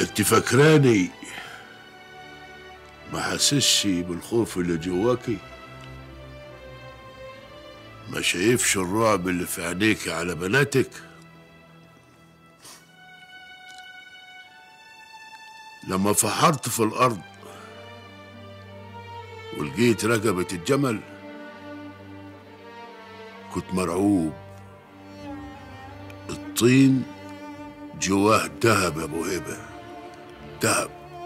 انت فاكراني ما حاسسش بالخوف اللي جواكي ما شايفش الرعب اللي في عينيك على بناتك لما فحرت في الارض ولقيت رقبة الجمل كنت مرعوب الطين جواه دهب يا ابو هبه دهب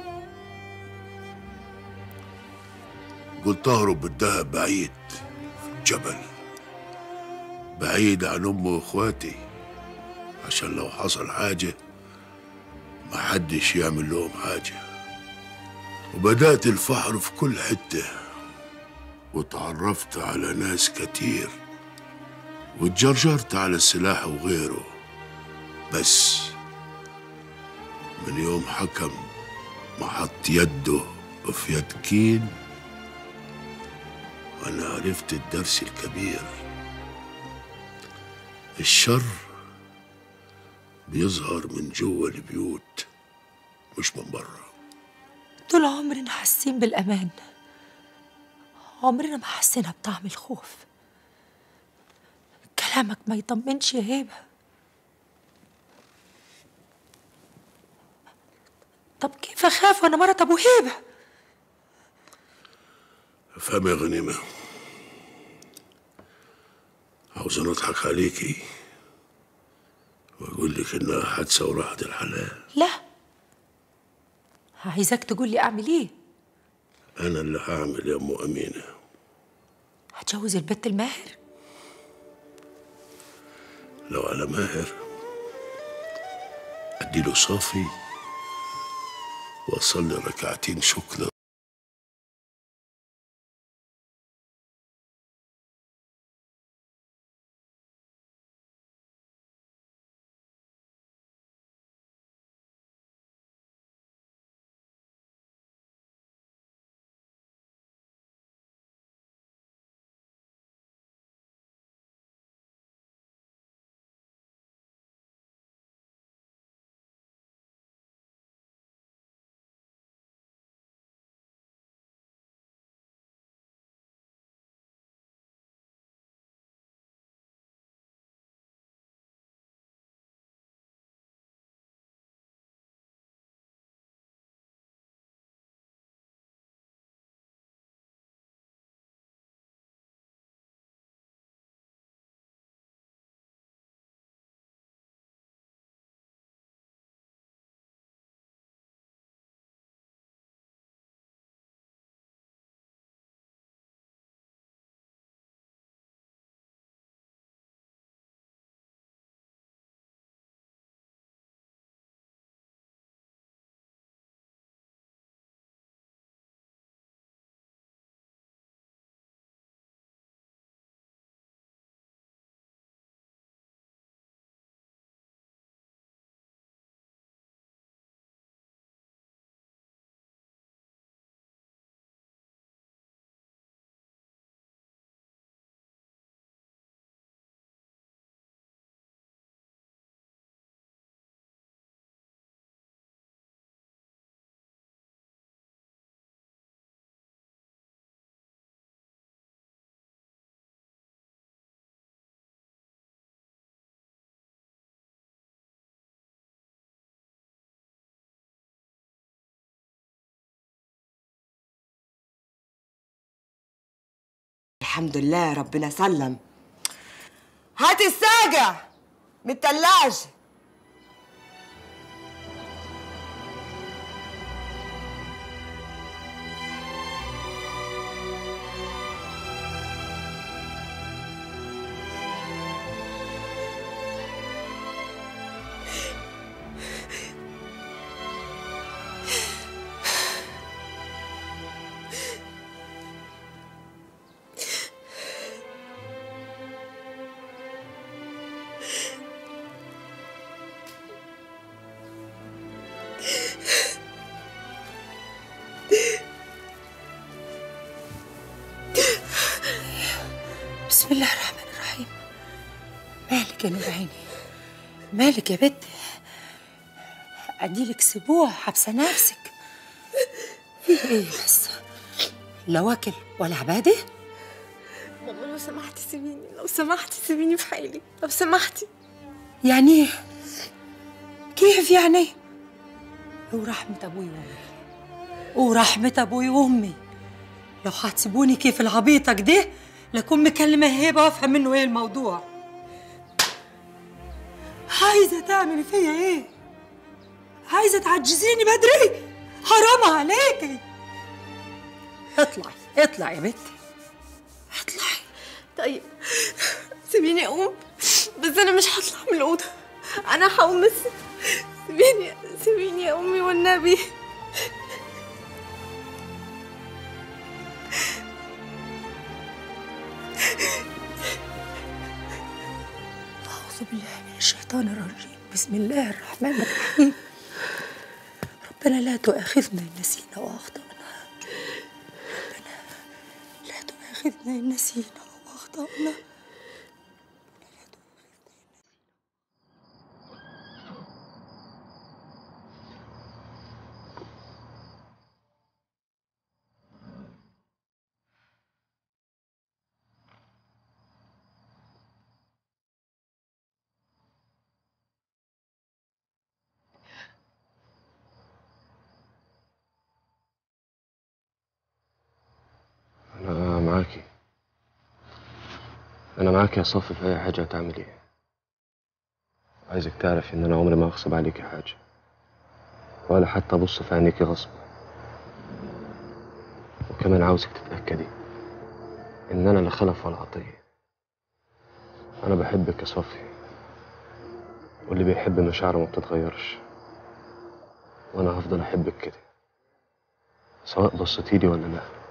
قلت اهرب بالدهب بعيد في الجبل بعيد عن امي واخواتي عشان لو حصل حاجه ما حدش يعمل لهم حاجه وبدات الفحر في كل حته وتعرفت على ناس كتير واتجرجرت على السلاح وغيره بس من يوم حكم ما حط يده في يد كين أنا عرفت الدرس الكبير الشر بيظهر من جوه البيوت مش من بره طول عمرنا حاسين بالأمان عمرنا ما حسينا بطعم الخوف كلامك ما يطمنش يا هبة طب كيف أخاف وأنا مرة أبو هبة افهم يا غنيمة عاوز نضحك عليكي واقول لك انها حادثة وراحت الحلال لا عايزك تقول لي أعمل إيه انا اللي هعمل يا ام امينة هتجوز البت الماهر لو على ماهر اديله صافي واصلي ركعتين شكر الحمد لله ربنا سلم هات الساجع من التلاجة بسم الله الرحمن الرحيم مالك يا نور عيني مالك يا بت اديلك اسبوع حابسه نفسك في ايه بس لا واكل ولا عباده ماما لو سمحتي سيبيني لو سمحتي سيبيني في حالي لو سمحتي يعني ايه كيف يعني ورحمة أبوي وأمي ورحمة أبوي وأمي لو حتسيبوني كيف العبيطة كده لكون مكلمة هيبة وأفهم منه إيه الموضوع عايزة تعملي فيا إيه؟ عايزة تعجزيني بدري؟ حرام عليكي اطلعي اطلعي يا بنتي اطلعي طيب سيبيني اقوم بس انا مش هطلع من الاوضه انا هقوم بس سيبيني سيبيني يا امي والنبي أعوذ بالله من الشيطان الرجيم بسم الله الرحمن الرحيم ربنا لا تؤاخذنا إن نسينا وأخطأنا ربنا لا تؤاخذنا إن نسينا وأخطأنا أنا معاكي أنا معاكي يا صافي في أي حاجة هتعملي عايزك تعرفي إن أنا عمري ما أغصب عليكي حاجة ولا حتى أبص في عينيكي غصب وكمان عاوزك تتأكدي إن أنا لا خلف ولا عطية أنا بحبك يا صافي واللي بيحب مشاعره ما بتتغيرش وأنا هفضل أحبك كده سواء بصيتيلي ولا لأ